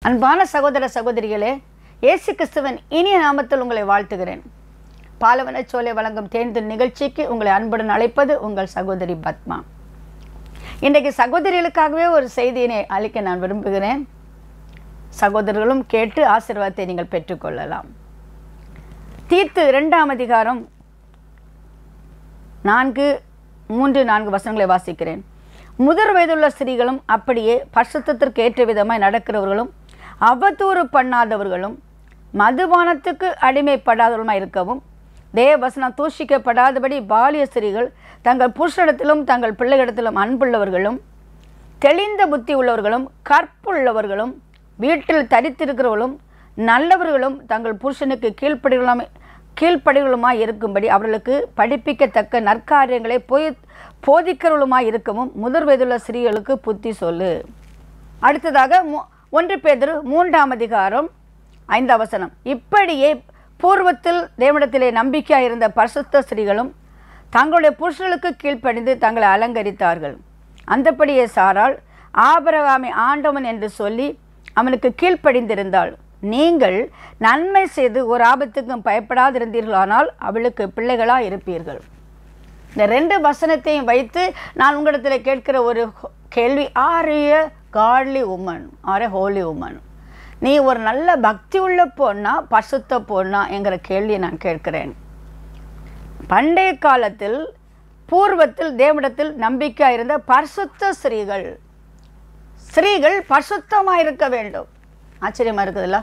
அன்பான சகோதர சகோதரிகளே இயேசு கிறிஸ்துவன் இனிய நாமத்தில் உங்களை வாழ்த்துகிறேன் பாலவன சோலை வழங்கும் தேர்ந்து நிகழ்ச்சிக்கு உங்களை அன்புடன் அழைப்பது உங்கள் சகோதரி பத்மா இன்றைக்கு சகோதரிகளுக்காகவே ஒரு செய்தியினை அளிக்க நான் விரும்புகிறேன் சகோதரர்களும் கேட்டு ஆசீர்வாதத்தை நீங்கள் பெற்றுக்கொள்ளலாம் தீர்த்து இரண்டாம் அதிகாரம் நான்கு மூன்று நான்கு வசனங்களை வாசிக்கிறேன் முதிர் வயதுள்ள ஸ்திரீகளும் அப்படியே பரிசுத்தத்திற்கு ஏற்ற விதமாய் நடக்கிறவர்களும் அவதூறு பண்ணாதவர்களும் மதுபானத்துக்கு அடிமைப்படாதவர்களுமாய் இருக்கவும் தேவவசனம் தூஷிக்கப்படாதபடி பாலிய ஸ்திரீகள் தங்கள் புருஷனிடத்திலும் தங்கள் பிள்ளைகளிடத்திலும் அன்புள்ளவர்களும் தெளிந்த புத்தி உள்ளவர்களும் கற்புள்ளவர்களும் வீட்டில் தரித்திருக்கிறவர்களும் நல்லவர்களும் தங்கள் புருஷனுக்கு கீழ்ப்படிகளும் கீழ்ப்படிகளுமாய் இருக்கும்படி அவர்களுக்கு படிப்பிக்கத்தக்க நற்காரியங்களை போய் போதிக்கிறவர்களுமாய் இருக்கவும் முதிர் வயதுள்ள ஸ்திரீகளுக்கு புத்தி சொல்லு அடுத்ததாக மு- ஒன்று பேதரு மூன்றாம் அதிகாரம் ஐந்தாம் வசனம் இப்படியே பூர்வத்தில் தேவனிடத்திலே நம்பிக்கையாக இருந்த பரிசுத்த ஸ்திரீகளும் தங்களுடைய புருஷர்களுக்கு கீழ்ப்படிந்து தங்களை அலங்கரித்தார்கள் அந்தப்படியே சாராள் ஆபரகாமை ஆண்டவன் என்று சொல்லி அவனுக்கு கீழ்ப்படிந்திருந்தாள் நீங்கள் நன்மை செய்து ஒரு ஆபத்துக்கும் பயப்படாதிருந்தீர்களானால் அவளுக்கு பிள்ளைகளாக இருப்பீர்கள் இந்த ரெண்டு வசனத்தையும் வைத்து நான் உங்களிடத்தில் கேட்கிற ஒரு ஹோ- கேள்வி are a godly woman are a holy woman நீ ஒரு நல்ல பக்தி உள்ள பொண்ணா பசுத்த பொண்ணா என்கிற கேள்வியை நான் கேட்கிறேன் பண்டைய காலத்தில் பூர்வத்தில் தேவனிடத்தில் நம்பிக்கை இருந்த பரிசுத்த ஸ்திரீகள் ஸ்திரீகள் பரிசுத்தமாக இருக்க வேண்டும் ஆச்சரியமா இருக்குதுல்ல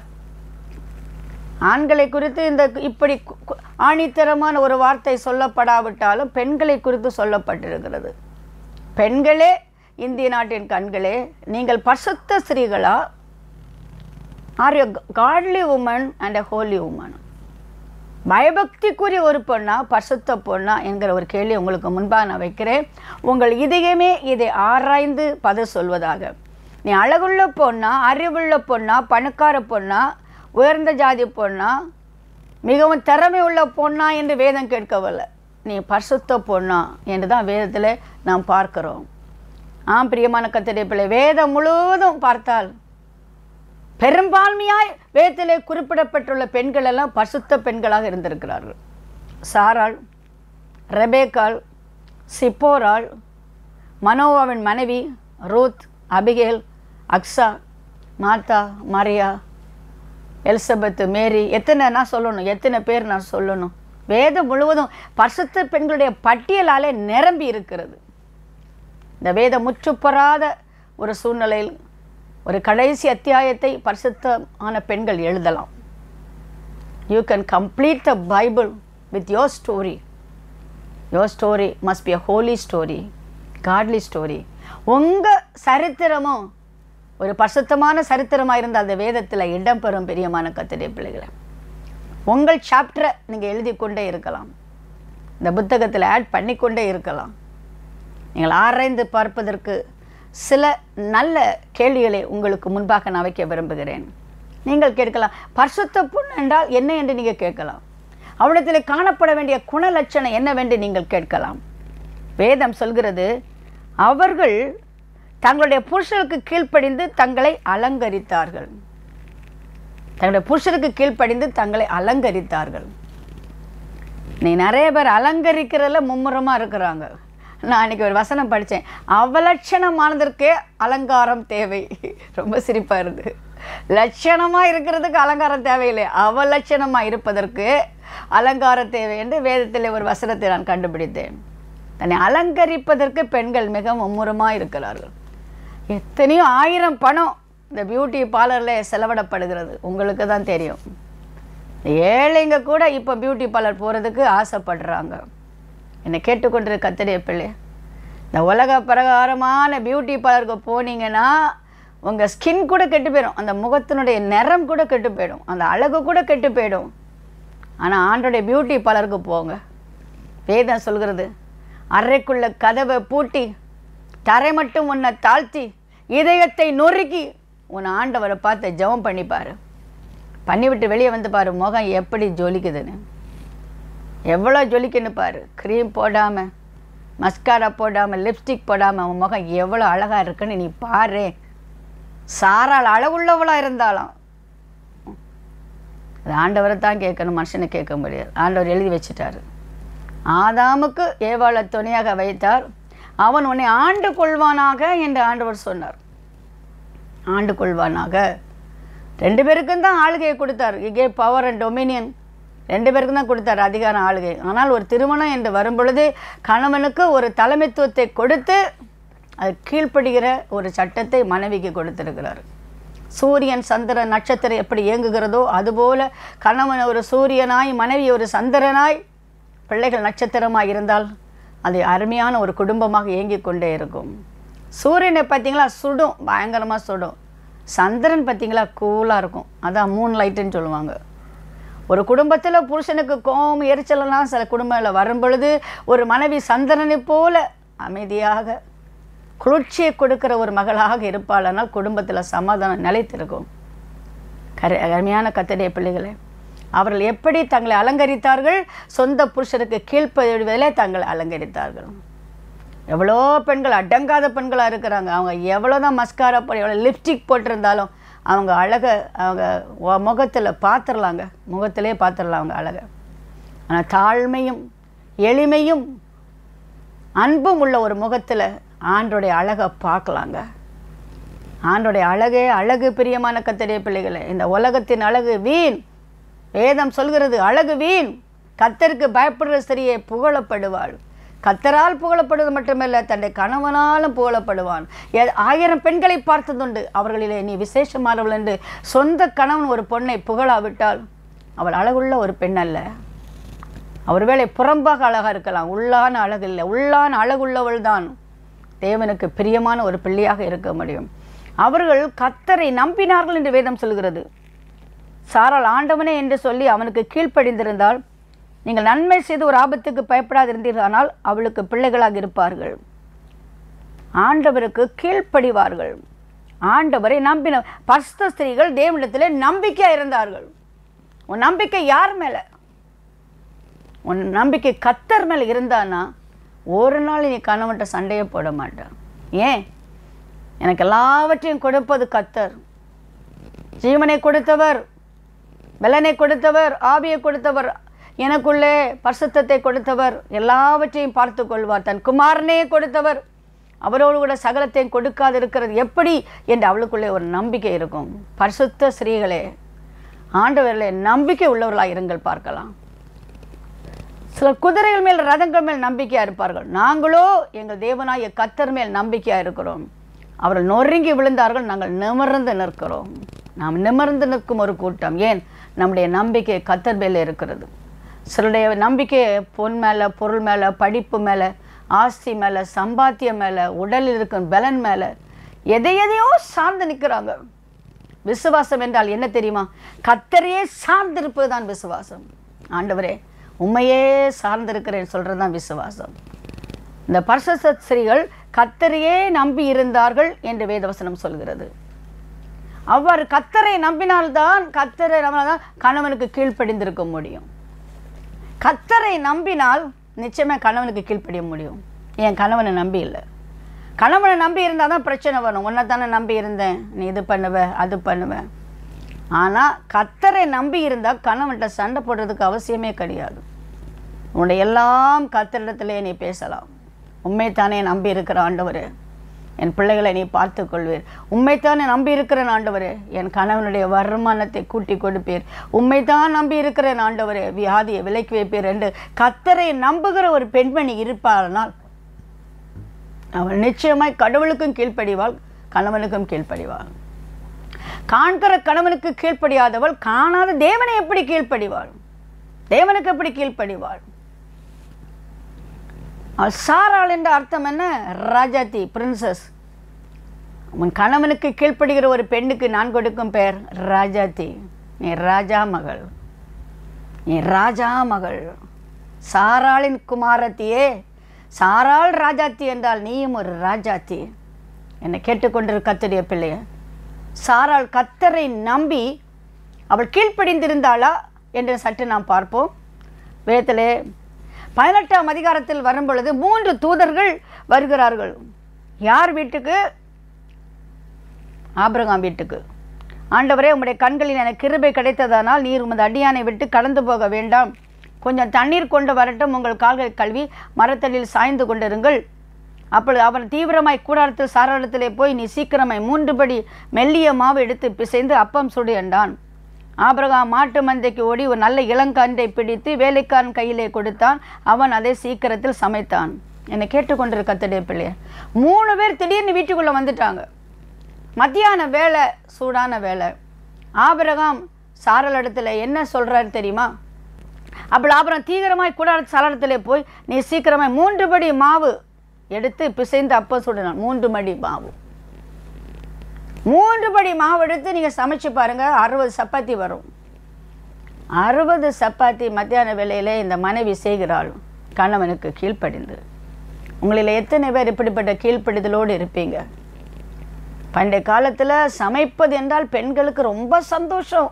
ஆண்களை குறித்து இந்த இப்படி கு- கு- ஆணித்தரமான ஒரு வார்த்தை சொல்லப்படாவிட்டாலும் பெண்களை குறித்து சொல்லப்பட்டிருக்கிறது பெண்களே இந்திய நாட்டின் கண்களே நீங்கள் பரிசுத்த ஸ்திரீகளா are you godly woman and a holy woman பயபக்திக்குரிய ஒரு பொண்ணா பரிசுத்த பொண்ணா என்கிற ஒரு கேள்வி உங்களுக்கு முன்பாக நான் வைக்கிறேன் உங்கள் இதயமே இதை ஆராய்ந்து பதில் சொல்வதாக நீ அழகுள்ள பொண்ணா அறிவுள்ள பொண்ணா பணக்கார பொண்ணா உயர்ந்த ஜாதி பொண்ணா மிகவும் திறமை உள்ள பொண்ணா என்று வேதம் கேட்கவில்லை நீ பரிசுத்த பொண்ணா என்று தான் வேதத்தில் நாம் பார்க்கிறோம் ஆம் பிரியமான கத்திரை பிள்ளை வேதம் முழுவதும் பார்த்தால் பெரும்பான்மையாய் வேதத்திலே குறிப்பிடப்பட்டுள்ள பெண்கள் எல்லாம் பரிசுத்த பெண்களாக இருந்திருக்கிறார்கள் சாராள் ரெபேக்காள் சிப்போராள் மனோவாவின் மனைவி Ruth Abigail Achsah Martha Maria Elizabeth Mary எத்தனை நான் சொல்லணும் எத்தனை பேர் நான் சொல்லணும் வேதம் முழுவதும் பரிசுத்த பெண்களுடைய பட்டியலாலே நிரம்பி இருக்கிறது இந்த வேதம் முற்றுப்பெறாத ஒரு சூழ்நிலையில் ஒரு கடைசி அத்தியாயத்தை பரிசுத்தமான பெண்கள் எழுதலாம் you can complete the Bible with your story your story must be a holy story godly story உங்கள் சரித்திரமும் ஒரு பரிசுத்தமான சரித்திரமாக இருந்த அந்த வேதத்தில் இடம்பெறும் பிரியமான கத்திரை பிள்ளைகளை உங்கள் சாப்டரை நீங்கள் எழுதி கொண்டே இருக்கலாம் இந்த புத்தகத்தில் ஆட் பண்ணிக்கொண்டே இருக்கலாம் நீங்கள் ஆராய்ந்து பார்ப்பதற்கு சில நல்ல கேள்விகளை உங்களுக்கு முன்பாக நான் வைக்க விரும்புகிறேன் நீங்கள் கேட்கலாம் பரிசுத்த பொண்ணு என்றால் என்ன என்று நீங்கள் கேட்கலாம் அவரிடத்தில் காணப்பட வேண்டிய குணலட்சணம் என்னவென்று நீங்கள் கேட்கலாம் வேதம் சொல்கிறது அவர்கள் தங்களுடைய புருஷருக்கு கீழ்ப்படிந்து தங்களை அலங்கரித்தார்கள் தங்களுடைய புருஷருக்கு கீழ்ப்படிந்து தங்களை அலங்கரித்தார்கள் நீ நிறைய பேர் அலங்கரிக்கிறதுல மும்முரமாக இருக்கிறாங்க நான் அன்றைக்கி ஒரு வசனம் படித்தேன் அவலட்சணமானதற்கே அலங்காரம் தேவை ரொம்ப சிரிப்பாக இருந்து லட்சணமாக இருக்கிறதுக்கு அலங்காரம் தேவையில்லை அவலட்சணமாக இருப்பதற்கு அலங்காரம் தேவை என்று வேதத்தில் ஒரு வசனத்தை நான் கண்டுபிடித்தேன் தன்னை அலங்கரிப்பதற்கு பெண்கள் மிக மும்முரமாக இருக்கிறார்கள் எத்தனையோ ஆயிரம் பணம் இந்த பியூட்டி பார்லரில் செலவிடப்படுகிறது உங்களுக்கு தான் தெரியும் ஏழைங்க கூட இப்போ பியூட்டி பார்லர் போகிறதுக்கு ஆசைப்படுறாங்க என்னை கேட்டுக்கொண்டிருக்க கத்திரிய பிள்ளை இந்த உலக பிரகாரமான பியூட்டி பார்லருக்கு போனீங்கன்னா உங்கள் ஸ்கின் கூட கெட்டு போயிடும் அந்த முகத்தினுடைய நிறம் கூட கெட்டு போயிடும் அந்த அழகு கூட கெட்டு போயிடும் ஆனால் ஆண்டோடைய பியூட்டி பார்லருக்கு போங்க வேதம் சொல்கிறது அறைக்குள்ள கதவை பூட்டி தரை மட்டும் உன்னை தாழ்த்தி இதயத்தை நொறுக்கி உன் ஆண்டவரை பார்த்து ஜெபம் பண்ணிப்பாரு பண்ணிவிட்டு வெளியே வந்து பாரு முகம் எப்படி ஜொலிக்குதுன்னு எவ்வளோ ஜொலிக்குன்னு பாரு க்ரீம் போடாமல் மஸ்காரா போடாமல் லிப்ஸ்டிக் போடாமல் உன் முகம் எவ்வளோ அழகாக இருக்குன்னு நீ பாரு சாராள் அழகுள்ளவளாக இருந்தாலும் அது ஆண்டவரை தான் கேட்கணும் மனுஷனை கேட்க முடியாது ஆண்டவர் எழுதி வச்சிட்டாரு ஆதாமுக்கு ஏவாளை துணையாக வைத்தார் அவன் உன்னை ஆண்டு கொள்வானாக என்று ஆண்டவர் சொன்னார் ஆண்டு கொள்வானாக ரெண்டு பேருக்கும் தான் ஆளுகையை கொடுத்தார் இங்கே பவர் அண்ட் டொமினியன் ரெண்டு பேருக்கும் தான் கொடுத்தார் அதிகார ஆளுகை ஆனால் ஒரு திருமணம் என்று வரும்பொழுது கணவனுக்கு ஒரு தலைமைத்துவத்தை கொடுத்து அது கீழ்ப்படுகிற ஒரு சட்டத்தை மனைவிக்கு கொடுத்திருக்கிறார் சூரியன் சந்திரன் நட்சத்திரம் எப்படி இயங்குகிறதோ அதுபோல கணவன் ஒரு சூரியனாய் மனைவி ஒரு சந்திரனாய் பிள்ளைகள் நட்சத்திரமாக இருந்தால் அது அருமையான ஒரு குடும்பமாக இயங்கிக் கொண்டே இருக்கும் சூரியனை பார்த்தீங்களா சுடும் பயங்கரமாக சுடும் சந்திரன் பார்த்தீங்களா கூலாக இருக்கும் அதான் மூன் லைட்டுன்னு சொல்லுவாங்க ஒரு குடும்பத்தில் புருஷனுக்கு கோபம் எரிச்சலெல்லாம் சில குடும்பங்களில் வரும் பொழுது ஒரு மனைவி சந்திரனை போல அமைதியாக குளிர்ச்சியை கொடுக்கிற ஒரு மகளாக இருப்பாளானால் குடும்பத்தில் சமாதானம் நிலைத்திருக்கும் கரு அருமையான கத்தடைய பிள்ளைகளே அவர்கள் எப்படி தங்களை அலங்கரித்தார்கள் சொந்த புருஷனுக்கு கீழ்ப்படிவதிலே தங்களை அலங்கரித்தார்கள் எவ்வளோ பெண்கள் அடங்காத பெண்களாக இருக்கிறாங்க அவங்க எவ்வளோ தான் மஸ்காரா போட்டு எவ்வளோ லிப்ஸ்டிக் போட்டிருந்தாலும் அவங்க அழகை அவங்க முகத்தில் பார்த்துடலாங்க முகத்திலே பார்த்துடலாம் அவங்க அழகை ஆனால் தாழ்மையும் எளிமையும் அன்பும் உள்ள ஒரு முகத்தில் ஆண்டோடைய அழகை பார்க்கலாங்க ஆண்டோடைய அழகே அழகு பிரியமான கத்தடைய பிள்ளைகளே இந்த உலகத்தின் அழகு வீண் வேதம் சொல்கிறது அழகு வீண் கத்தருக்கு பயப்படுற ஸ்திரியை புகழப்படுவாள் கத்தரால் புகழப்படுவது மட்டுமல்ல தன்னுடைய கணவனாலும் புகழப்படுவான் எ- ஆயிரம் பெண்களை பார்த்ததுண்டு அவர்களிலே நீ விசேஷமானவள் என்று சொந்த கணவன் ஒரு பொண்ணை புகழாவிட்டால் அவள் அழகுள்ள ஒரு பெண் அல்ல ஒருவேளை புறம்பாக அழகாக இருக்கலாம் உள்ளான அழகு இல்லை உள்ளான அழகுள்ளவள் தான் தேவனுக்கு பிரியமான ஒரு பிள்ளையாக இருக்க முடியும் அவர்கள் கத்தரை நம்பினார்கள் என்று வேதம் சொல்கிறது சாரால் ஆண்டவனே என்று சொல்லி அவனுக்கு கீழ்ப்படிந்திருந்தால் நீங்கள் நன்மை செய்து ஒரு ஆபத்துக்கு பயப்படாதிருந்தீர்களானால் அவளுக்கு பிள்ளைகளாக இருப்பார்கள் ஆண்டவருக்கு கீழ்ப்படிவார்கள் ஆண்டவரை நம்பின பஸ்த ஸ்திரீகள் தேவனிடத்திலே நம்பிக்கையாக இருந்தார்கள் உன் நம்பிக்கை யார் மேலே உன் நம்பிக்கை கத்தர் மேலே இருந்தானா ஒரு நாள் நீ கணவன்கிட்ட சண்டையே போட மாட்டான் ஏன் எனக்கு எல்லாவற்றையும் கொடுப்பது கத்தர் ஜீவனை கொடுத்தவர் பலனை கொடுத்தவர் ஆவியை கொடுத்தவர் எனக்குள்ளே பரிசுத்தத்தை கொடுத்தவர் எல்லாவற்றையும் பார்த்து கொள்வார் தன் குமாரனே கொடுத்தவர் அவரோடு கூட சகலத்தையும் கொடுக்காது இருக்கிறது எப்படி என்று அவளுக்குள்ளே ஒரு நம்பிக்கை இருக்கும் பரிசுத்த ஸ்ரீகளே ஆண்டவர்களே நம்பிக்கை உள்ளவர்களாக இருங்கள் பார்க்கலாம் சில குதிரைகள் மேல் ரதங்கள் மேல் நம்பிக்கையாக இருப்பார்கள் நாங்களோ எங்கள் தேவனாய கத்தர் மேல் நம்பிக்கையாக இருக்கிறோம் அவர்கள் நொறுங்கி விழுந்தார்கள் நாங்கள் நிமிர்ந்து நிற்கிறோம் நாம் நிமிர்ந்து நிற்கும் ஒரு கூட்டம் ஏன் நம்முடைய நம்பிக்கை கத்தர் மேலே இருக்கிறது சிலருடைய நம்பிக்கை பொன் மேலே பொருள் மேலே படிப்பு மேலே ஆஸ்தி மேலே சம்பாத்தியம் மேலே உடலில் இருக்கும் பலன் மேலே எதை எதையோ சார்ந்து நிற்கிறாங்க விசுவாசம் என்றால் என்ன தெரியுமா கத்தரையே சார்ந்திருப்பது தான் விசுவாசம் ஆண்டவரே உண்மையே சார்ந்திருக்கிறேன் சொல்கிறது தான் விசுவாசம் இந்த பரிசுத்த ஸ்திரீகள் கத்தரையே நம்பி இருந்தார்கள் என்று வேதவசனம் சொல்கிறது அவ்வாறு கத்தரை நம்பினால்தான் கத்தரை நம்பினால்தான் கணவனுக்கு கீழ்ப்படிந்திருக்க முடியும் கத்தரை நம்பினால் நிச்சயமாக கணவனுக்கு கீழ்ப்படிய முடியும் என் கணவனை நம்பி இல்லை கணவனை நம்பி இருந்தால் தான் பிரச்சனை வரும் உன்னை தானே நம்பி இருந்தேன் நீ இது பண்ணுவ அது பண்ணுவ ஆனால் கத்தரை நம்பி இருந்தால் கணவன்கிட்ட சண்டை போடுறதுக்கு அவசியமே கிடையாது உன்னுடைய எல்லாம் கத்தரிடத்திலே நீ பேசலாம் உண்மைத்தானே நம்பி இருக்கிற ஆண்டவர் என் பிள்ளைகளை நீ பார்த்து கொள்வீர் உண்மைத்தானே நம்பி இருக்கிறேன் ஆண்டவரே என் கணவனுடைய வருமானத்தை கூட்டி கொடுப்பீர் உண்மைதான் நம்பி இருக்கிறேன் ஆண்டவரே வியாதியை விலைக்கு வைப்பீர் என்று கத்தரை நம்புகிற ஒரு பெண்மணி இருப்பானால் அவள் நிச்சயமாய் கடவுளுக்கும் கீழ்ப்படிவாள் கணவனுக்கும் கீழ்ப்படிவாள் காண்கிற கணவனுக்கு கீழ்ப்படியாதவள் காணாத தேவனை எப்படி கீழ்ப்படிவாள் தேவனுக்கு எப்படி கீழ்ப்படிவாள் அவள் சாராள் என்ற அர்த்தம் என்ன ராஜாத்தி பிரின்சஸ் உன் கணவனுக்கு கீழ்ப்படுகிற ஒரு பெண்ணுக்கு நான் கொடுக்கும் பெயர் ராஜாத்தி நீ ராஜா மகள் நீ ராஜா மகள் சாராளின் குமாரத்தியே சாராள் ராஜாத்தி என்றால் நீயும் ஒரு ராஜாத்தி என்னை கேட்டுக்கொண்டிரு கத்தரிய பிள்ளைய சாராள் கத்தரை நம்பி அவள் கீழ்ப்படிந்திருந்தாளா என்று சற்று நாம் பார்ப்போம் வேதத்திலே பதினெட்டாம் அதிகாரத்தில் வரும் பொழுது மூன்று தூதர்கள் வருகிறார்கள் யார் வீட்டுக்கு ஆபிரகாம் வீட்டுக்கு ஆண்டவரே உம்முடைய கண்களில் எனக்கு கிருபை கிடைத்ததானால் நீர் உமது அடியானை விட்டு கடந்து போக வேண்டாம் கொஞ்சம் தண்ணீர் கொண்டு வரட்டும் உங்கள் கால்களை கழுவி மரத்தடியில் சாய்ந்து கொண்டிருங்கள் அப்பொழுது அவன் தீவிரமாய் கூடாரத்தில் சாராளத்திலே போய் நீ சீக்கிரமாய் மூன்றுபடி மெல்லிய மாவு எடுத்து பிசைந்து அப்பம் சுடு என்றான் ஆபிரகாம் மாட்டு மந்தைக்கு ஓடி ஒரு நல்ல இளங்கன்றை பிடித்து வேலைக்காரன் கையிலே கொடுத்தான் அவன் அதை சீக்கிரத்தில் சமைத்தான் என்னை கேட்டுக்கொண்டிருக்க கத்தடைய பிள்ளையர் மூணு பேர் திடீர்னு வீட்டுக்குள்ளே வந்துட்டாங்க மத்தியான வேலை சூடான வேலை ஆபிரகாம் சாரல் இடத்துல என்ன சொல்கிறாரு தெரியுமா அப்படி அப்புறம் தீவிரமாய் கூடார சாளரத்திலே போய் நீ சீக்கிரமாய் மூன்று படி மாவு எடுத்து பிசைந்து அப்பம் சுடணும் மூன்று மடி மாவு மூன்று படி மாவு எடுத்து நீங்கள் சமைச்சு பாருங்கள் அறுபது சப்பாத்தி வரும் அறுபது சப்பாத்தி மத்தியான வேளையிலே இந்த மனைவி செய்கிறாள் கணவனுக்கு கீழ்ப்படிந்து உங்களில் எத்தனை பேர் இப்படிப்பட்ட கீழ்ப்படிதலோடு இருப்பீங்க பண்டைய காலத்தில் சமைப்பது என்றால் பெண்களுக்கு ரொம்ப சந்தோஷம்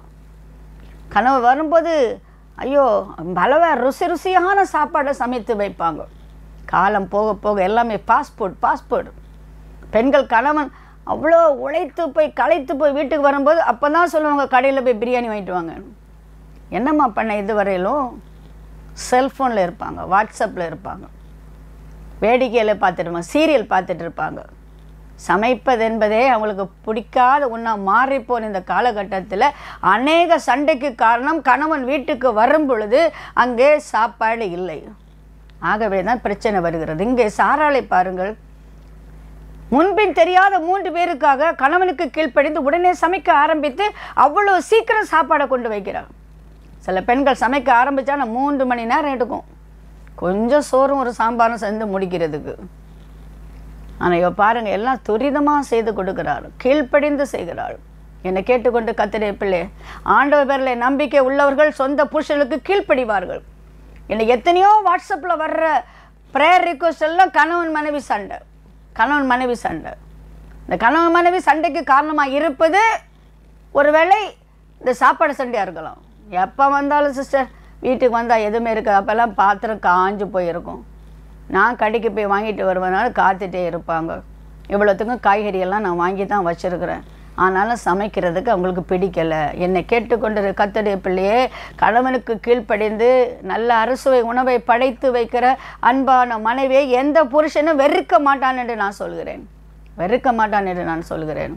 கனவு வரும்போது ஐயோ பலவ ருசி ருசியான சாப்பாடை சமைத்து வைப்பாங்க காலம் போக போக எல்லாமே பாஸ்போர்ட் பாஸ்போர்ட் பெண்கள் கணவன் அவ்வளோ உழைத்து போய் களைத்து போய் வீட்டுக்கு வரும்போது அப்போ தான் சொல்லுவாங்க கடையில் போய் பிரியாணி வாங்கிட்டு வாங்க என்னம்மா பண்ண இது வரையிலும் செல்ஃபோனில் இருப்பாங்க வாட்ஸ்அப்பில் இருப்பாங்க வேடிக்கையில் பார்த்துட்டு இருப்பாங்க சீரியல் பார்த்துட்டு இருப்பாங்க சமைப்பது என்பதே அவங்களுக்கு பிடிக்காத ஒன்றா மாறிப்போன இந்த காலகட்டத்தில் அநேக சண்டைக்கு காரணம் கணவன் வீட்டுக்கு வரும் பொழுது அங்கே சாப்பாடு இல்லை ஆகவே தான் பிரச்சனை வருகிறது இங்கே சாராளை பாருங்கள் முன்பின் தெரியாத மூன்று பேருக்காக கணவனுக்கு கீழ்ப்படிந்து உடனே சமைக்க ஆரம்பித்து அவ்வளோ சீக்கிரம் சாப்பாடை கொண்டு வைக்கிறார் சில பெண்கள் சமைக்க ஆரம்பித்தா நான் மூன்று மணி நேரம் எடுக்கும் கொஞ்சம் சோறும் ஒரு சாம்பாரும் சேர்ந்து முடிக்கிறதுக்கு ஆனால் இவ பாருங்க எல்லாம் துரிதமாக செய்து கொடுக்கிறாள் கீழ்ப்படிந்து செய்கிறாள் என்னை கேட்டுக்கொண்டு கத்திரே பிள்ளை ஆண்டவர் பேரில் நம்பிக்கை உள்ளவர்கள் சொந்த புருஷனுக்கு கீழ்ப்படிவார்கள் என்னை எத்தனையோ வாட்ஸ்அப்பில் வர்ற ப்ரேயர் ரிக்வஸ்ட் எல்லாம் கணவன் மனைவி சண்டை கணவன் மனைவி சண்டை இந்த கணவன் மனைவி சண்டைக்கு காரணமாக இருப்பது ஒருவேளை இந்த சாப்பாடு சண்டையாக இருக்கலாம் எப்போ வந்தாலும் சிஸ்டர் வீட்டுக்கு வந்தால் எதுவுமே இருக்காது அப்போல்லாம் பாத்திரம் காஞ்சு போயிருக்கும் நான் கடைக்கு போய் வாங்கிட்டு வருவதனால காத்துட்டே இருப்பாங்க இவ்வளோத்துக்கும் காய்கறியெல்லாம் நான் வாங்கி தான் வச்சுருக்கிறேன் ஆனாலும் சமைக்கிறதுக்கு அவங்களுக்கு பிடிக்கலை என்னை கேட்டுக்கொண்டு கத்தடைய பிள்ளையே கணவனுக்கு கீழ்ப்படிந்து நல்ல அறுசுவை உணவை படைத்து வைக்கிற அன்பான மனைவியை எந்த புருஷனும் வெறுக்க மாட்டான் என்று நான் சொல்கிறேன் வெறுக்க மாட்டான் என்று நான் சொல்கிறேன்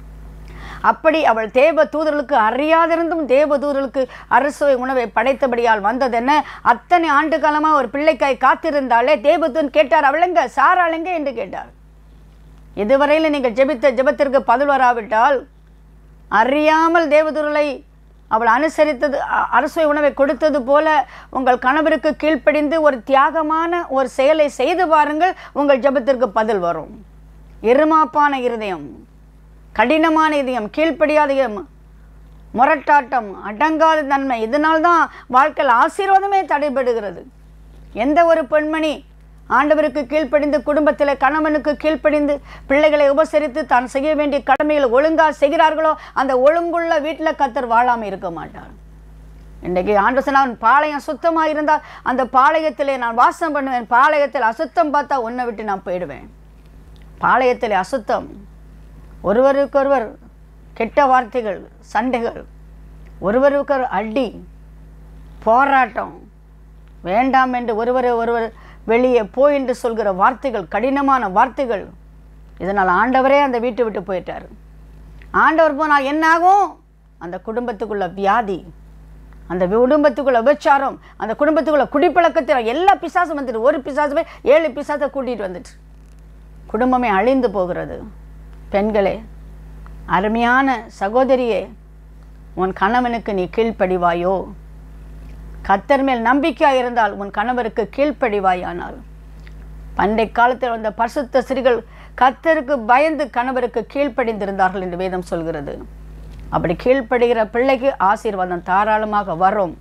அப்படி அவள் தேவ தூதர்களுக்கு அறியாதிருந்தும் தேவ தூதர்களுக்கு அரசுவை உணவை படைத்தபடியால் வந்ததென்ன அத்தனை ஆண்டு காலமாக ஒரு பிள்ளைக்காய் காத்திருந்தாலே தேவதூன் கேட்டார் அவளங்க சாராளுங்க என்று கேட்டார் இதுவரையில் நீங்கள் ஜெபித்த ஜெபத்திற்கு பதில் வராவிட்டால் அறியாமல் தேவதூரலை அவள் அனுசரித்தது அ- அரசுவை உணவை கொடுத்தது போல உங்கள் கணவருக்கு கீழ்ப்படிந்து ஒரு தியாகமான ஒரு செயலை செய்து பாருங்கள் உங்கள் ஜெபத்திற்கு பதில் வரும் இருமாப்பான இருதயம் கடினமான இதயம் கீழ்ப்படியாத இதயம் முரட்டாட்டம் அடங்காத தன்மை இதனால்தான் வாழ்க்கையில் ஆசீர்வாதமே தடைபடுகிறது எந்த ஒரு பெண்மணி ஆண்டவருக்கு கீழ்ப்படிந்து குடும்பத்தில் கணவனுக்கு கீழ்ப்படிந்து பிள்ளைகளை உபசரித்து தான் செய்ய வேண்டிய கடமைகளை ஒழுங்காக செய்கிறார்களோ அந்த ஒழுங்குள்ள வீட்டில் கத்தர் வாழாமல் இருக்க மாட்டார் இன்றைக்கு ஆண்டு சொன்னால் பாளையம் சுத்தமாக இருந்தால் அந்த பாளையத்திலே நான் வாசம் பண்ணுவேன் பாளையத்தில் அசுத்தம் பார்த்தா உன்னை விட்டு நான் போயிடுவேன் பாளையத்தில் அசுத்தம் ஒருவருக்கொருவர் கெட்ட வார்த்தைகள் சண்டைகள் ஒருவருக்கொரு அடி போராட்டம் வேண்டாம் என்று ஒருவரை ஒருவர் வெளியே போய் என்று சொல்கிற வார்த்தைகள் கடினமான வார்த்தைகள் இதனால் ஆண்டவரே அந்த வீட்டை விட்டு போயிட்டார் ஆண்டவர் போனால் என்னாகும் அந்த குடும்பத்துக்குள்ள வியாதி அந்த குடும்பத்துக்குள்ள விபச்சாரம் அந்த குடும்பத்துக்குள்ள குடிப்பழக்கத்தில் எல்லா பிசாசும் வந்துட்டு ஒரு பிசாசுமே ஏழு பிசாசை கூட்டிகிட்டு வந்துட்டு குடும்பமே அழிந்து போகிறது பெண்களே அருமையான சகோதரியே உன் கணவனுக்கு நீ கீழ்ப்படிவாயோ கத்தர் மேல் நம்பிக்கையாக இருந்தால் உன் கணவருக்கு கீழ்ப்படிவாயானால் பண்டை காலத்தில் வந்த பரிசுத்த ஸ்திரீகள் கத்தருக்கு பயந்து கணவருக்கு கீழ்ப்படிந்திருந்தார்கள் என்று வேதம் சொல்கிறது அப்படி கீழ்ப்படுகிற பிள்ளைக்கு ஆசீர்வாதம் தாராளமாக வரும்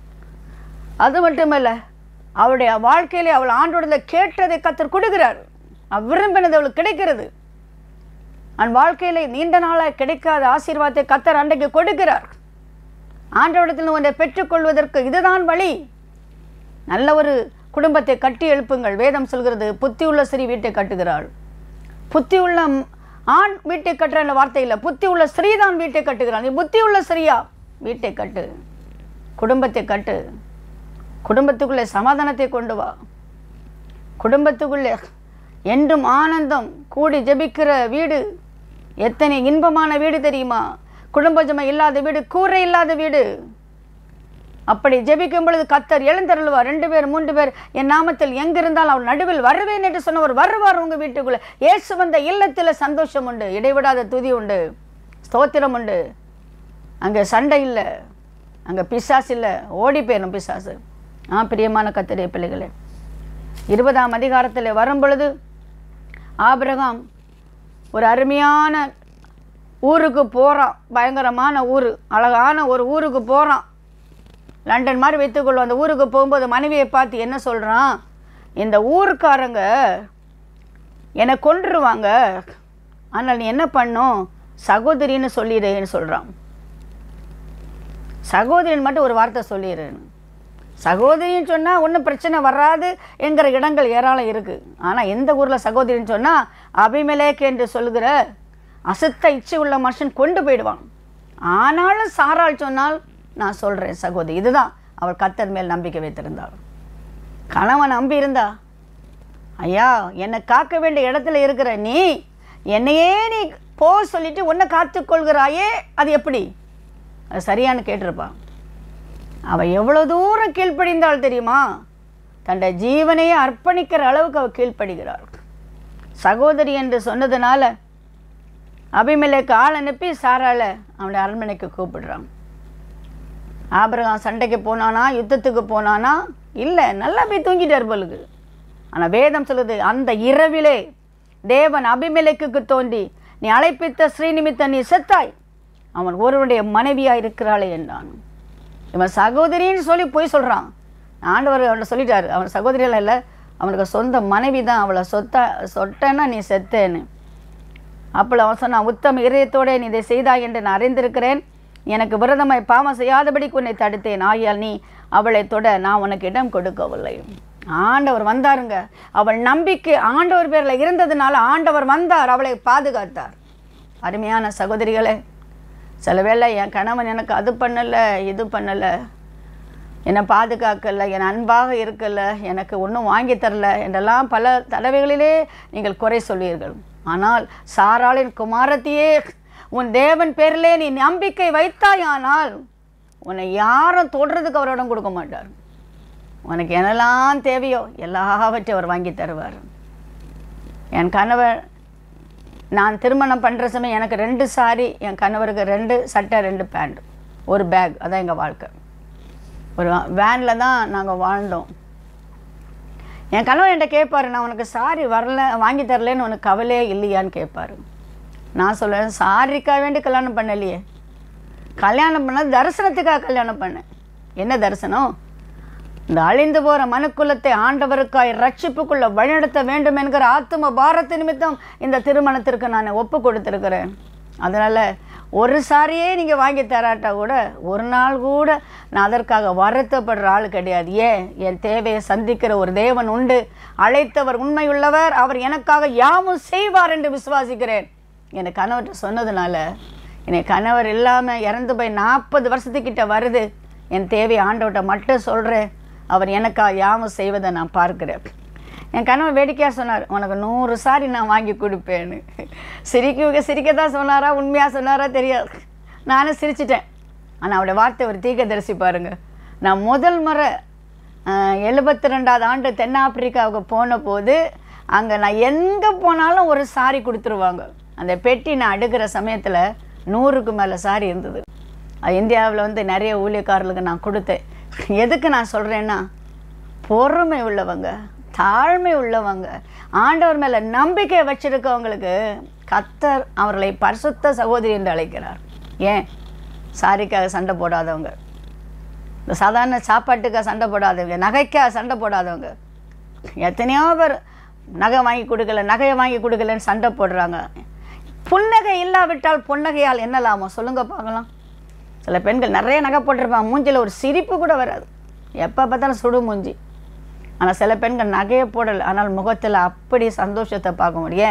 அது மட்டுமல்ல அவளுடைய வாழ்க்கையிலே அவள் ஆண்டோட கேட்டதை கத்தர் கொடுக்கிறார் அவ் விரும்பினது அவளுக்கு கிடைக்கிறது அவன் வாழ்க்கையிலே நீண்ட நாளாக கிடைக்காத ஆசீர்வாதத்தை கத்தர் அன்றைக்கு கொடுக்கிறார் ஆண்டவரிடத்தில் ஒன்றை பெற்றுக்கொள்வதற்கு இதுதான் வழி நல்ல ஒரு குடும்பத்தை கட்டி எழுப்புங்கள் வேதம் சொல்கிறது புத்தியுள்ள சிறி வீட்டை கட்டுகிறாள் புத்தியுள்ள ம்- ஆண் வீட்டை கட்டுற வார்த்தை இல்லை புத்தி உள்ள ஸ்திரீ தான் வீட்டை கட்டுகிறான் நீ புத்தி உள்ள ஸ்திரீயா வீட்டை கட்டு குடும்பத்தை கட்டு குடும்பத்துக்குள்ளே சமாதானத்தை கொண்டு வா குடும்பத்துக்குள்ளே என்றும் ஆனந்தம் கூடி ஜெபிக்கிற வீடு எத்தனை இன்பமான வீடு தெரியுமா குடும்ப ஜெபம் இல்லாத வீடு கூரை இல்லாத வீடு அப்படி ஜெபிக்கும் பொழுது கத்தர் எழுந்தருள்வார் ரெண்டு பேர் மூன்று பேர் என் நாமத்தில் எங்கிருந்தால் அவர் நடுவில் வருவேன் என்று சொன்னவர் வருவார் உங்கள் வீட்டுக்குள்ளே இயேசு வந்த இல்லத்தில் சந்தோஷம் உண்டு இடைவிடாத துதி உண்டு ஸ்தோத்திரம் உண்டு அங்கே சண்டை இல்லை அங்கே பிசாசு இல்லை ஓடி போயிடும் பிசாசு ஆ பிரியமான கத்தரிய பிள்ளைகளே இருபதாம் அதிகாரத்தில் வரும் பொழுது ஆபிரகாம் ஒரு அருமையான ஊருக்கு போகிறான் பயங்கரமான ஊர் அழகான ஒரு ஊருக்கு போகிறான் லண்டன் மாதிரி வைத்துக்கொள்வோம் அந்த ஊருக்கு போகும்போது மனைவியை பார்த்து என்ன சொல்கிறான் இந்த ஊருக்காரங்க என்னை கொன்றுருவாங்க ஆனால் நீ என்ன பண்ணும் சகோதரின்னு சொல்லிடுன்னு சொல்கிறான் சகோதரின்னு மட்டும் ஒரு வார்த்தை சொல்லிடுன்னு சகோதரின்னு சொன்னால் ஒன்றும் பிரச்சனை வராது என்கிற இடங்கள் ஏராளம் இருக்குது ஆனால் எந்த ஊரில் சகோதரின்னு சொன்னால் அபிமலேக் என்று சொல்கிற அசுத்த இச்சை உள்ள மனுஷன் கொண்டு போயிடுவான் ஆனாலும் சாராள் சொன்னால் நான் சொல்கிறேன் சகோதரி இதுதான் அவள் கத்தர் மேல் நம்பிக்கை வைத்திருந்தாள் கணவன் நம்பி இருந்தா ஐயா என்னை காக்க வேண்டிய இடத்துல இருக்கிற நீ என்னையே நீ போ சொல்லிட்டு உன்னை காத்துக்கொள்கிறாயே அது எப்படி அது சரியான்னு கேட்டிருப்பான் அவள் எவ்வளோ தூரம் கீழ்ப்படிந்தாள் தெரியுமா தன்னுடைய ஜீவனையே அர்ப்பணிக்கிற அளவுக்கு அவள் கீழ்ப்படுகிறாள் சகோதரி என்று சொன்னதுனால அபிமலைக்கு ஆள் அனுப்பி சாரால அவனுடைய அரண்மனைக்கு கூப்பிடுறான் ஆபிரகாம் சண்டைக்கு போனானா யுத்தத்துக்கு போனானா இல்லை நல்லா போய் தூங்கிட்டார் போலுக்கு ஆனால் வேதம் சொல்லுது அந்த இரவிலே தேவன் அபிமலைக்கு தோண்டி நீ அழைப்பித்த ஸ்ரீநிமித்த நீ செத்தாய் அவன் ஒருவனுடைய மனைவியாக இருக்கிறாளே என்றான் இவன் சகோதரின்னு சொல்லி போய் சொல்கிறான் ஆண்டவர் அவனை சொல்லிட்டாரு அவன் சகோதரியெல்லாம் இல்லை அவனுக்கு சொந்த மனைவி தான் அவளை சொத்த சொட்டேன்னா நீ செத்தேன்னு அப்போ அவன் சொன்னான் உத்தம இதயத்தோட நீ இதை செய்தாய் என்று நான் அறிந்திருக்கிறேன் எனக்கு விரதமாய் பாவம் செய்யாதபடிக்கு உன்னை தடுத்தேன் ஆகியால் நீ அவளை தொட நான் உனக்கு இடம் கொடுக்கவில்லை ஆண்டவர் வந்தாருங்க அவள் நம்பிக்கை ஆண்டவர் பேரில் இருந்ததுனால ஆண்டவர் வந்தார் அவளை பாதுகாத்தார் அருமையான சகோதரிகளே சில வேளை என் கணவன் எனக்கு அது பண்ணலை இது பண்ணலை என்னை பாதுகாக்கலை என் அன்பாக இருக்கலை எனக்கு ஒன்றும் வாங்கி தரல என்றெல்லாம் பல தடவைகளிலே நீங்கள் குறை சொல்வீர்கள் ஆனால் சாராளின் குமாரத்தையே உன் தேவன் பேரிலே நீ நம்பிக்கை வைத்தாயானால் உன்னை யாரும் தொடுறதுக்கு அவர் இடம் கொடுக்க மாட்டார் உனக்கு என்னெல்லாம் தேவையோ எல்லாவற்றையும் அவர் வாங்கி தருவார் என் கணவர் நான் திருமணம் பண்ணுற சமயம் எனக்கு ரெண்டு சாரி என் கணவருக்கு ரெண்டு சட்டை ரெண்டு பேண்ட் ஒரு பேக் அதான் எங்கள் வாழ்க்கை ஒரு வேனில் தான் நாங்கள் வாழ்ந்தோம் என் கணவர் என்கிட்ட கேட்பாரு நான் உனக்கு சாரி வரல வாங்கி தரலன்னு உனக்கு கவலையே இல்லையான்னு கேட்பாரு நான் சொல்லுவேன் சாரிக்காக வேண்டி கல்யாணம் பண்ணலையே கல்யாணம் பண்ண தரிசனத்துக்காக கல்யாணம் பண்ணேன் என்ன தரிசனம் இந்த அழிந்து போகிற மனுக்குலத்தை ஆண்டவருக்காய் ரட்சிப்புக்குள்ள வழிநடத்த வேண்டும் என்கிற ஆத்தும பாரத்து நிமித்தம் இந்த திருமணத்திற்கு நான் ஒப்பு கொடுத்துருக்கிறேன் அதனால் ஒரு சாரியே நீங்கள் வாங்கி தராட்டா கூட ஒரு நாள் கூட நான் அதற்காக வருத்தப்படுற ஆள் கிடையாது ஏன் என் தேவையை சந்திக்கிற ஒரு தேவன் உண்டு அழைத்தவர் உண்மையுள்ளவர் அவர் எனக்காக யாவும் செய்வார் என்று விசுவாசிக்கிறேன் என் கணவர்கிட்ட சொன்னதுனால என்னை கணவர் இல்லாமல் இறந்து போய் நாற்பது வருஷத்துக்கிட்ட வருது என் தேவை ஆண்டவர்கிட்ட மட்டும் சொல்கிறேன் அவர் எனக்கா யாவும் செய்வதை நான் பார்க்கிறேன் என் கணவன் வேடிக்கையாக சொன்னார் உனக்கு நூறு சாரி நான் வாங்கி கொடுப்பேன்னு சிரிக்க சிரிக்க தான் சொன்னாரா உண்மையாக சொன்னாரா தெரியாது நானும் சிரிச்சிட்டேன் ஆனால் அவருடைய வார்த்தை ஒரு தீர்க்கதரிசி பாருங்க நான் முதல் முறை எழுபத்தி ரெண்டாவது ஆண்டு தென்னாப்பிரிக்காவுக்கு போன போது அங்கே நான் எங்கே போனாலும் ஒரு சாரி கொடுத்துருவாங்க அந்த பெட்டி நான் அடுக்கிற சமயத்தில் நூறுக்கு மேலே சாரி இருந்தது அது இந்தியாவில் வந்து நிறைய ஊழியக்காரர்களுக்கு நான் கொடுத்தேன் எதுக்கு நான் சொல்கிறேன்னா பொறுமை உள்ளவங்க தாழ்மை உள்ளவங்க ஆண்டவர் மேலே நம்பிக்கை வச்சிருக்கவங்களுக்கு கத்தர் அவர்களை பரிசுத்த சகோதரி என்று அழைக்கிறார் ஏன் சாரிக்காக சண்டை போடாதவங்க இந்த சாதாரண சாப்பாட்டுக்காக சண்டை போடாதவங்க நகைக்காக சண்டை போடாதவங்க எத்தனையோ பேர் நகை வாங்கி கொடுக்கல நகையை வாங்கி கொடுக்கலன்னு சண்டை போடுறாங்க புன்னகை இல்லாவிட்டால் புன்னகையால் என்ன லாபம் சொல்லுங்க பார்க்கலாம் சில பெண்கள் நிறைய நகை போட்டிருப்பாங்க மூஞ்சில் ஒரு சிரிப்பு கூட வராது எப்போ பார்த்தாலும் சுடு மூஞ்சி ஆனால் சில பெண்கள் நகையை போடலை ஆனால் முகத்தில் அப்படி சந்தோஷத்தை பார்க்க முடியும் ஏன்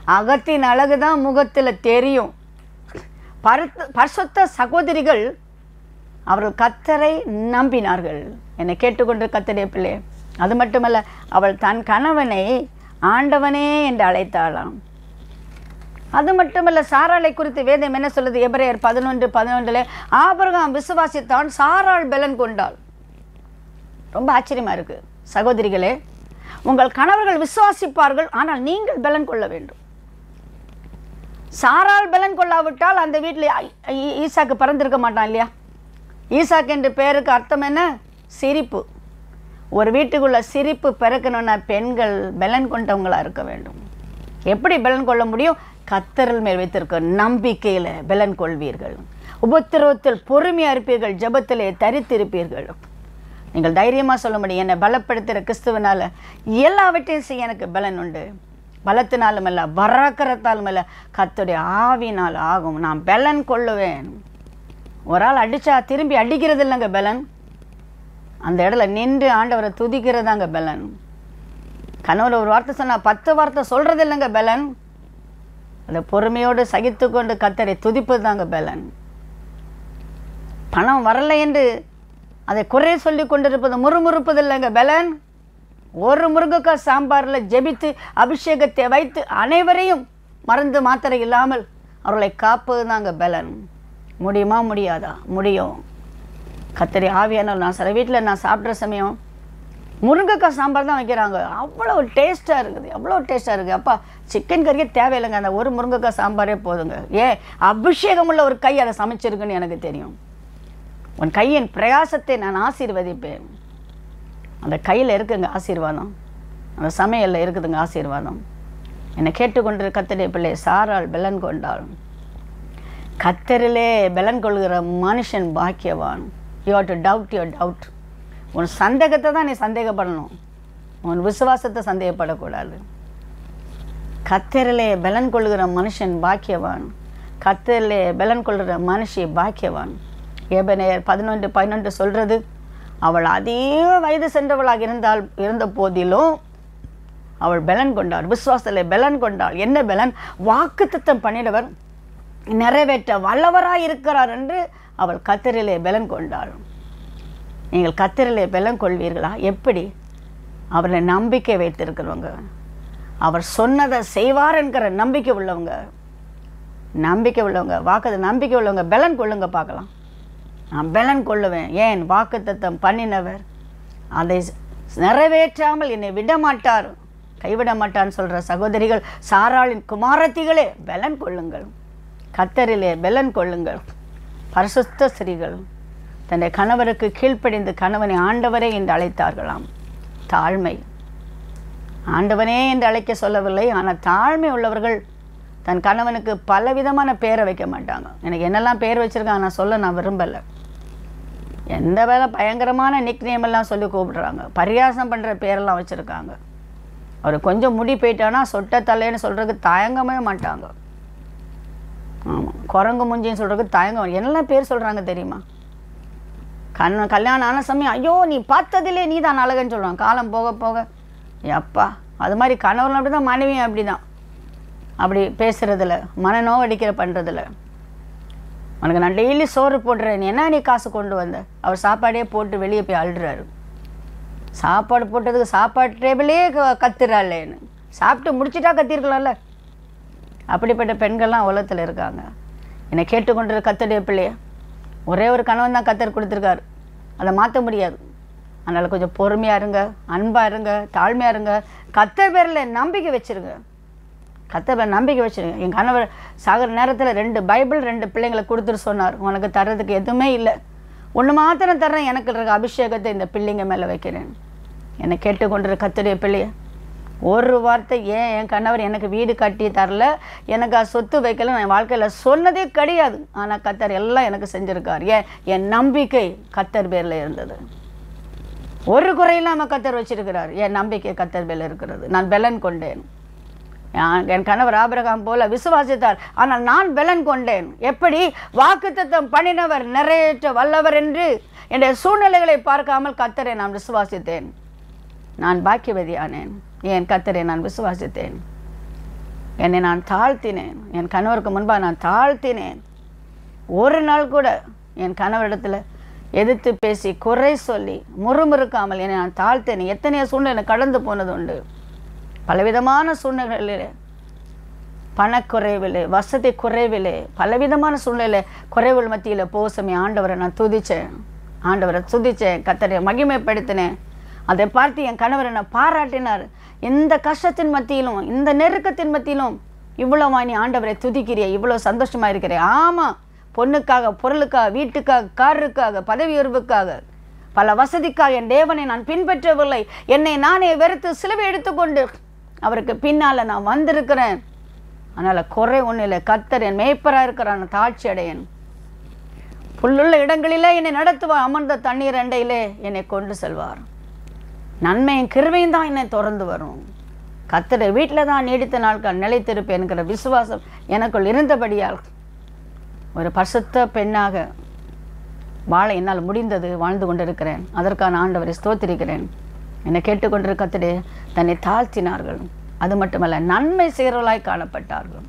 அகத்தின் அழகு தான் முகத்தில் தெரியும் பருத்த பரிசுத்த சகோதரிகள் அவர்கள் கத்தரை நம்பினார்கள் என்னை கேட்டுக்கொண்டு கத்தடைய பிள்ளை அது மட்டுமல்ல அவள் தன் கணவனை ஆண்டவனே என்று அழைத்தாளாம் அது மட்டுமல்ல சாராளை குறித்து வேதம் என்ன சொல்லுது எபிரேயர் பதினொன்று பதினொன்றில் ஆபிரகாம் விசுவாசித்தான் சாராள் பெலன் கொண்டாள் ரொம்ப ஆச்சரியமா இருக்கு சகோதரிகளே உங்கள் கணவர்கள் விசுவாசிப்பார்கள் ஆனால் நீங்கள் பலன் கொள்ள வேண்டும் சாரால் பலன் கொள்ளாவிட்டால் அந்த வீட்டில் ஈசாக்கு பிறந்திருக்க மாட்டான் இல்லையா ஈசாக்கு என்ற பெயருக்கு அர்த்தம் என்ன சிரிப்பு ஒரு வீட்டுக்குள்ள சிரிப்பு பிறக்கணும்னா பெண்கள் பலன் கொண்டவங்களா இருக்க வேண்டும் எப்படி பலன் கொள்ள முடியும் கத்தரல் மேல் வைத்திருக்க நம்பிக்கையில் பலன் கொள்வீர்கள் உபத்திரவத்தில் பொறுமையாக இருப்பீர்கள் ஜெபத்திலே தரித்திருப்பீர்கள் நீங்கள் தைரியமாக சொல்ல முடியும் என்னை பலப்படுத்துகிற கிறிஸ்துவனால எல்லாவற்றையும் செய்ய எனக்கு பலன் உண்டு பலத்தினாலும் அல்ல பராக்கரத்தாலும் அல்ல கத்துடைய ஆவினால் ஆகும் நான் பலன் கொள்ளுவேன் ஒரு ஆள் அடித்தா திரும்பி அடிக்கிறது இல்லைங்க பலன் அந்த இடத்துல நின்று ஆண்டவரை துதிக்கிறதாங்க பலன் கனவுல ஒரு வார்த்தை சொன்னால் பத்து வார்த்தை சொல்கிறது இல்லைங்க பலன் அதை பொறுமையோடு சகித்து கொண்டு கத்தரை துதிப்பது தாங்க பலன் பணம் வரலை என்று அதை குறை சொல்லி கொண்டிருப்பது முறுமுறுப்பது இல்லைங்க பலன் ஒரு முருங்கைக்காய் சாம்பாரில் ஜெபித்து அபிஷேகத்தை வைத்து அனைவரையும் மருந்து மாத்திரை இல்லாமல் அவர்களை காப்பது தாங்க பலன் முடியுமா முடியாதா முடியும் கத்தரி ஆவியானால் நான் சில வீட்டில் நான் சாப்பிட்ற சமயம் முருங்கைக்காய் சாம்பார் தான் வைக்கிறாங்க அவ்வளோ டேஸ்ட்டாக இருக்குது எவ்வளோ டேஸ்ட்டாக இருக்குது அப்பா சிக்கன் கறியே தேவையில்லைங்க அந்த ஒரு முருங்கைக்காய் சாம்பாரே போதுங்க ஏன் அபிஷேகம் உள்ள ஒரு கை அதை சமைச்சிருக்குன்னு எனக்கு தெரியும் உன் கையின் பிரயாசத்தை நான் ஆசீர்வதிப்பேன் அந்த கையில் இருக்குங்க ஆசீர்வாதம் அந்த சமையலில் இருக்குதுங்க ஆசீர்வாதம் என்னை கேட்டுக்கொண்டு கத்தடைய பிள்ளை சாரால் பெலன் கொண்டாள் கத்தரிலே பெலன் கொள்கிற மனுஷன் பாக்கியவான் you do doubt your doubt உன் சந்தேகத்தை தான் நீ சந்தேகப்படணும் உன் விசுவாசத்தை சந்தேகப்படக்கூடாது கத்தரிலே பெலன் கொள்கிற மனுஷன் பாக்கியவான் கத்தரிலே பெலன் கொள்கிற மனுஷி பாக்கியவான் ஏபனையர் பதினொன்று பதினொன்று சொல்கிறது அவள் அதிக வயது சென்றவளாக இருந்தால் இருந்த போதிலும் அவள் பெலன் கொண்டாள் விசுவாசத்தில் பெலன் கொண்டாள் என்ன பெலன் வாக்குத்தத்தம் பண்ணினவர் நிறைவேற்ற வல்லவராய் இருக்கிறார் என்று அவள் கத்தரிலே பெலன் கொண்டாள் நீங்கள் கத்தரிலே பெலன் கொள்வீர்களா எப்படி அவரை நம்பிக்கை வைத்திருக்கிறவங்க அவர் சொன்னதை செய்வார் என்கிற நம்பிக்கை உள்ளவங்க நம்பிக்கை உள்ளவங்க வாக்கு நம்பிக்கை உள்ளவங்க பெலன் கொள்ளுங்க பார்க்கலாம் நான் பெலன் கொள்ளுவேன் ஏன் வாக்குத்தத்தம் பண்ணினவர் அதை நிறைவேற்றாமல் என்னை விட மாட்டார் கைவிட மாட்டான்னு சொல்கிற சகோதரிகள் சாராளின் குமாரத்திகளே பெலன் கொள்ளுங்கள் கத்தரிலே பெலன் கொள்ளுங்கள் பரிசுத்த ஸ்திரீகள் தன்னுடைய கணவருக்கு கீழ்ப்படிந்து கணவனை ஆண்டவரே என்று அழைத்தார்களாம் தாழ்மை ஆண்டவனே என்று அழைக்க சொல்லவில்லை ஆனால் தாழ்மை உள்ளவர்கள் தன் கணவனுக்கு பலவிதமான பேரை வைக்க மாட்டாங்க எனக்கு என்னெல்லாம் பேர் வச்சுருக்காங்க நான் சொல்ல நான் விரும்பலை எந்த வேலை பயங்கரமான நிக் எல்லாம் சொல்லி கூப்பிடுறாங்க பரியாசம் பண்ணுற பேரெல்லாம் வச்சுருக்காங்க அவர் கொஞ்சம் முடி போயிட்டானா சொட்ட தலைன்னு சொல்கிறதுக்கு தயங்கவே மாட்டாங்க ஆமாம் குரங்கு முஞ்சின்னு சொல்கிறதுக்கு தயங்கம் என்னெல்லாம் பேர் சொல்கிறாங்க தெரியுமா கண் கல்யாணம் ஆன சமயம் ஐயோ நீ பார்த்ததிலே நீ தான் அழகுன்னு சொல்லுவாங்க காலம் போக போக அப்பா அது மாதிரி கணவன் அப்படி தான் மனைவியும் அப்படி தான் அப்படி பேசுகிறதில்ல மனநோவு அடிக்கிற பண்ணுறதில்ல உனக்கு நான் டெய்லி சோறு போடுறேன் நீ என்ன நீ காசு கொண்டு வந்த அவர் சாப்பாடே போட்டு வெளியே போய் அழுறாரு சாப்பாடு போட்டதுக்கு சாப்பாடு டேபிளே க- கத்துறாளேன்னு சாப்பிட்டு முடிச்சிட்டா கத்திருக்கலாம்ல அப்படிப்பட்ட பெண்கள்லாம் உலகத்தில் இருக்காங்க என்னை கேட்டுக்கொண்டிருக்க கத்தடைய பிள்ளைய ஒரே ஒரு கணவன் தான் கத்தர் கொடுத்துருக்காரு அதை மாற்ற முடியாது அதனால் கொஞ்சம் பொறுமையாக இருங்க அன்பாக இருங்க தாழ்மையாக இருங்க கத்தர் பேரில் நம்பிக்கை வச்சிருங்க கத்தர் பேர் நம்பிக்கை வச்சிருங்க என் கணவர் சாகிற நேரத்தில் ரெண்டு பைபிள் ரெண்டு பிள்ளைங்களை கொடுத்துட்டு சொன்னார் உனக்கு தர்றதுக்கு எதுவுமே இல்லை ஒன்று மாத்திரம் தர்றேன் எனக்கு இருக்க அபிஷேகத்தை இந்த பிள்ளைங்க மேலே வைக்கிறேன் என்னை கேட்டுக்கொண்டிருக்க கத்தருடைய பிள்ளைய ஒரு வார்த்தை ஏன் என் கணவர் எனக்கு வீடு கட்டி தரல எனக்கு அது சொத்து வைக்கல நான் வாழ்க்கையில் சொன்னதே கிடையாது ஆனால் கத்தர் எல்லாம் எனக்கு செஞ்சுருக்கார் ஏன் என் நம்பிக்கை கத்தர் பேரில் இருந்தது ஒரு குறையில்லாமல் கத்தர் வச்சிருக்கிறார் என் நம்பிக்கை கத்தர் பேரில் இருக்கிறது நான் பெலன் கொண்டேன் நான் என் கணவர் ஆபிரகாம் போல விசுவாசித்தார் ஆனால் நான் பெலன் கொண்டேன் எப்படி வாக்குத்தத்தம் பண்ணினவர் நிறைவேற்ற வல்லவர் என்று என்னுடைய சூழ்நிலைகளை பார்க்காமல் கத்தரை நான் விசுவாசித்தேன் நான் பாக்கியவதியானேன் என் கத்தரை நான் விசுவாசித்தேன் என்னை நான் தாழ்த்தினேன் என் கணவருக்கு முன்பாக நான் தாழ்த்தினேன் ஒரு நாள் கூட என் கணவரிடத்தில் எதிர்த்து பேசி குறை சொல்லி முறுமுறுக்காமல் என்னை நான் தாழ்த்தேன் எத்தனையோ சூழ்நிலை கடந்து போனது உண்டு பலவிதமான சூழ்நிலைகளில் பணக்குறைவிலே வசதி குறைவிலே பலவிதமான சூழ்நிலை குறைவுகள் மத்தியில் போசமே ஆண்டவரை நான் துதிச்சேன் ஆண்டவரை துதிச்சேன் கத்தரை மகிமைப்படுத்தினேன் அதை பார்த்து என் கணவரை நான் பாராட்டினார் இந்த கஷ்டத்தின் மத்தியிலும் இந்த நெருக்கத்தின் மத்தியிலும் இவ்வளோ நீ ஆண்டவரை துதிக்கிறிய இவ்வளோ சந்தோஷமா இருக்கிறே ஆமாம் பொண்ணுக்காக பொருளுக்காக வீட்டுக்காக காருக்காக பதவி உயர்வுக்காக பல வசதிக்காக என் தேவனை நான் பின்பற்றவில்லை என்னை நானே வெறுத்து சிலுவை எடுத்துக்கொண்டு அவருக்கு பின்னால் நான் வந்திருக்கிறேன் அதனால் குறை ஒன்றும் இல்லை கத்தர் என் மேய்ப்பராக இருக்கிறான் தாட்சி அடையன் புல்லுள்ள இடங்களிலே என்னை நடத்துவார் அமர்ந்த தண்ணீர் அண்டையிலே என்னை கொண்டு செல்வார் நன்மையும் கிருவையும் தான் என்னை தொடர்ந்து வரும் கத்தரை வீட்டில் தான் நீடித்த நாட்கள் நிலைத்திருப்பேன் என்கிற விசுவாசம் எனக்குள் இருந்தபடியால் ஒரு பசுத்த பெண்ணாக வாழ என்னால் முடிந்தது வாழ்ந்து கொண்டிருக்கிறேன் அதற்கான ஆண்டவரை ஸ்தோத்திரிக்கிறேன் என்னை கேட்டுக்கொண்டிருக்க கத்தரே தன்னை தாழ்த்தினார்கள் அது மட்டுமல்ல நன்மை செய்கிறவர்களாய் காணப்பட்டார்கள்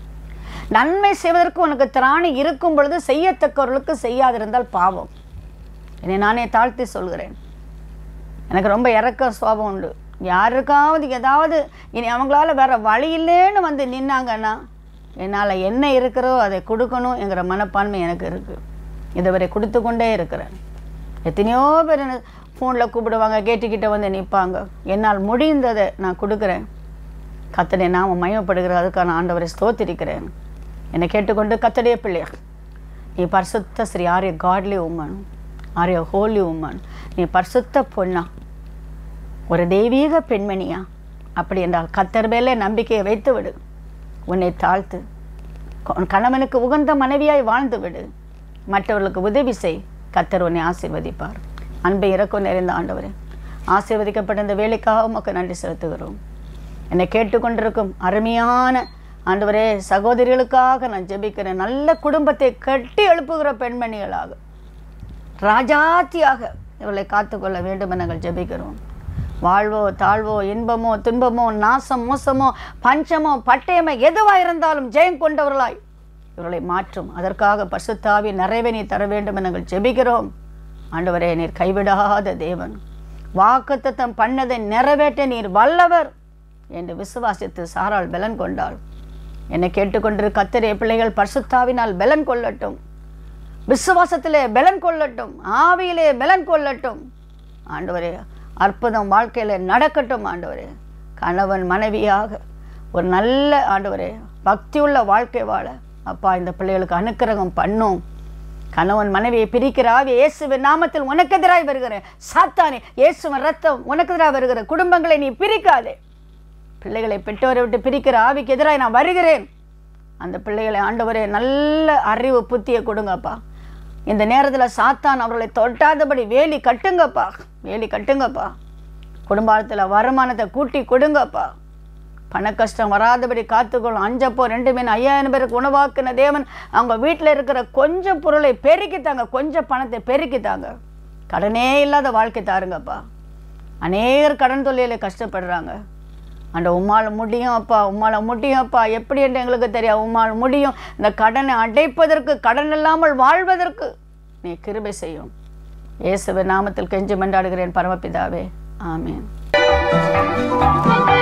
நன்மை செய்வதற்கு உனக்கு திராணி இருக்கும் பொழுது செய்யத்தக்கவர்களுக்கு செய்யாதிருந்தால் பாவம் என்னை நானே தாழ்த்தி சொல்கிறேன் எனக்கு ரொம்ப இறக்க சுவாபம் உண்டு யாருக்காவது ஏதாவது இனி அவங்களால வேற வழி இல்லைன்னு வந்து நின்னாங்கன்னா என்னால் என்ன இருக்கிறோ அதை கொடுக்கணும் என்கிற மனப்பான்மை எனக்கு இருக்குது இதுவரை கொடுத்து கொண்டே இருக்கிறேன் எத்தனையோ பேர் ஃபோனில் கூப்பிடுவாங்க கேட்டுக்கிட்ட வந்து நிற்பாங்க என்னால் முடிந்ததை நான் கொடுக்குறேன் கத்தனை நாம மயமப்படுகிற அதுக்கான ஆண்டவரை ஸ்தோத்திரிக்கிறேன் என்னை கேட்டுக்கொண்டு கத்தடைய பிள்ளையா நீ பரிசுத்த ஸ்ரீ ஆரிய காட்லி உமன் ஆரிய ஹோலி உமன் நீ பரிசுத்த பொண்ணா ஒரு தெய்வீக பெண்மணியா அப்படி என்றால் கத்தர் மேலே நம்பிக்கையை வைத்து விடு உன்னை தாழ்த்து உன் கணவனுக்கு உகந்த மனைவியாய் வாழ்ந்து விடு மற்றவர்களுக்கு உதவி செய் கத்தர் உன்னை ஆசீர்வதிப்பார் அன்பை இறக்கம் நிறைந்த ஆண்டவரே ஆசீர்வதிக்கப்பட்ட இந்த வேலைக்காக உமக்கு நன்றி செலுத்துகிறோம் என்னை கேட்டுக்கொண்டிருக்கும் அருமையான ஆண்டவரே சகோதரிகளுக்காக நான் ஜெபிக்கிறேன் நல்ல குடும்பத்தை கட்டி எழுப்புகிற பெண்மணிகளாக ராஜாத்தியாக இவளை காத்துக்கொள்ள வேண்டும் என நாங்கள் ஜெபிக்கிறோம் வாழ்வோ தாழ்வோ இன்பமோ துன்பமோ நாசம் மோசமோ பஞ்சமோ பட்டயமோ எதுவாக இருந்தாலும் ஜெயம் கொண்டவர்களாய் இவர்களை மாற்றும் அதற்காக பசுத்தாவி நிறைவே நீ தர வேண்டும் என நாங்கள் ஜெபிக்கிறோம் ஆண்டவரே நீர் கைவிடாத தேவன் வாக்குத்தத்தம் பண்ணதை நிறைவேற்ற நீர் வல்லவர் என்று விசுவாசித்து சாரால் பலன் கொண்டாள் என்னை கேட்டுக்கொண்டிரு கத்தரே பிள்ளைகள் பரிசுத்தாவினால் பலன் கொள்ளட்டும் விசுவாசத்திலே பலன் கொள்ளட்டும் ஆவியிலே பலன் கொள்ளட்டும் ஆண்டவரே அற்புதம் வாழ்க்கையில நடக்கட்டும் ஆண்டவரே கணவன் மனைவியாக ஒரு நல்ல ஆண்டவரே பக்தியுள்ள வாழ்க்கை வாழ அப்பா இந்த பிள்ளைகளுக்கு அனுக்கிரகம் பண்ணும் கணவன் மனைவியை பிரிக்கிற ஆவி இயேசுவின் நாமத்தில் உனக்கு எதிராய் வருகிற சாத்தானே இயேசுவின் ரத்தம் உனக்கு எதிராக வருகிற குடும்பங்களை நீ பிரிக்காதே பிள்ளைகளை பெற்றோரை விட்டு பிரிக்கிற ஆவிக்கு எதிராக நான் வருகிறேன் அந்த பிள்ளைகளை ஆண்டவரே நல்ல அறிவு புத்தியை கொடுங்கப்பா இந்த நேரத்தில் சாத்தான் அவர்களை தொட்டாதபடி வேலி கட்டுங்கப்பா வேலி கட்டுங்கப்பா குடும்பத்தில் வருமானத்தை கூட்டி கொடுங்கப்பா பண கஷ்டம் வராதபடி காத்துக்கொள்ளும் அஞ்சப்போ ரெண்டு மீன் ஐயாயிரம் பேருக்கு உணவாக்குன தேவன் அவங்க வீட்டில் இருக்கிற கொஞ்சம் பொருளை பெருக்கித்தாங்க கொஞ்சம் பணத்தை பெருக்கித்தாங்க கடனே இல்லாத வாழ்க்கை தாருங்கப்பா அநேகர் கடன் தொல்லையில் கஷ்டப்படுறாங்க அந்த உம்மால் முடியும் அப்பா உம்மால் முடியும் அப்பா எப்படி என்று எங்களுக்கு தெரியும் உம்மால் முடியும் இந்த கடனை அடைப்பதற்கு கடன் இல்லாமல் வாழ்வதற்கு நீ கிருபை செய்யும் இயேசுவின் நாமத்தில் கெஞ்சி மன்றாடுகிறேன் பரமபிதாவே ஆமேன்